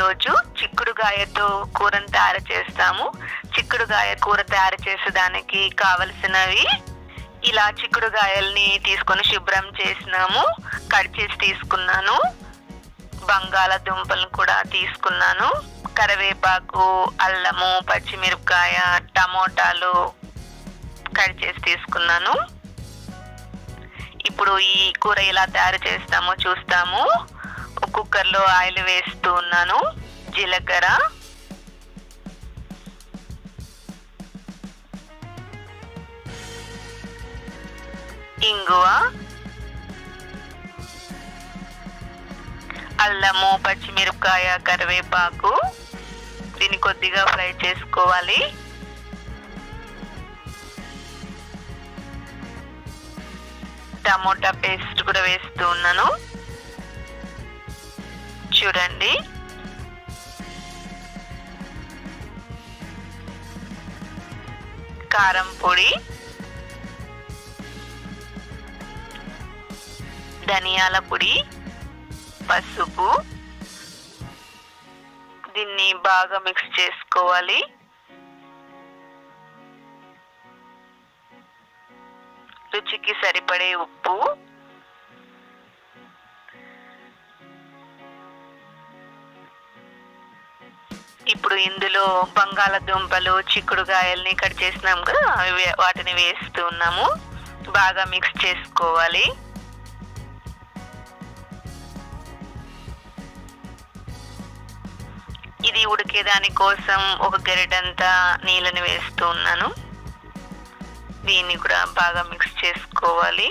ఈరోజు చిక్కుడుగాయతో కూరను తయారు చేస్తాము చిక్కుడుగాయ కూర తయారు చేసేదానికి కావలసినవి ఇలా చిక్కుడుగాయల్ని తీసుకొని శుభ్రం చేసినాము కట్ చేసి తీసుకున్నాను బంగాళదుంపలను కూడా తీసుకున్నాను కరివేపాకు అల్లము పచ్చిమిరపకాయ టమోటాలు కట్ చేసి తీసుకున్నాను ఇప్పుడు ఈ కూర ఎలా తయారు చేస్తామో చూస్తాము కుక్కర్లో ఆయిల్ వేస్తూ ఉన్నాను జీలకర్ర ఇంగువ అల్లము పచ్చిమిరపకాయ కరివేపాకు దీన్ని కొద్దిగా ఫ్రై చేసుకోవాలి టమోటా పేస్ట్ కూడా వేస్తూ ఉన్నాను చూడండి కారం పొడి ధనియాల పొడి పసుపు దీన్ని బాగా మిక్స్ చేసుకోవాలి రుచికి సరిపడే ఉప్పు ఇప్పుడు ఇందులో బంగాళదుంపలు చిక్కుడుగాయల్ని కట్ చేసినాం కదా అవి వే- వాటిని వేస్తూ ఉన్నాము బాగా మిక్స్ చేసుకోవాలి ఇది ఉడికేదాని కోసం ఒక గరిటంతా నీళ్ళని వేస్తూ ఉన్నాను దీన్ని కూడా బాగా మిక్స్ చేసుకోవాలి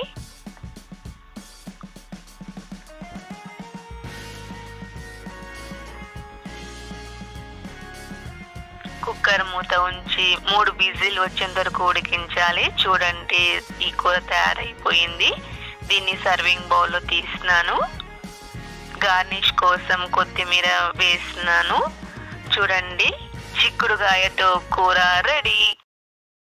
కుక్కర్ మూత ఉంచి మూడు విజిల్ వచ్చేంత వరకు ఉడికించాలి చూడండి ఈ కూర తయారైపోయింది దీన్ని సర్వింగ్ బౌల్లో తీసినాను గార్నిష్ కోసం కొత్తిమీర వేసినాను చూడండి చిక్కుడుగాయతో కూర రెడీ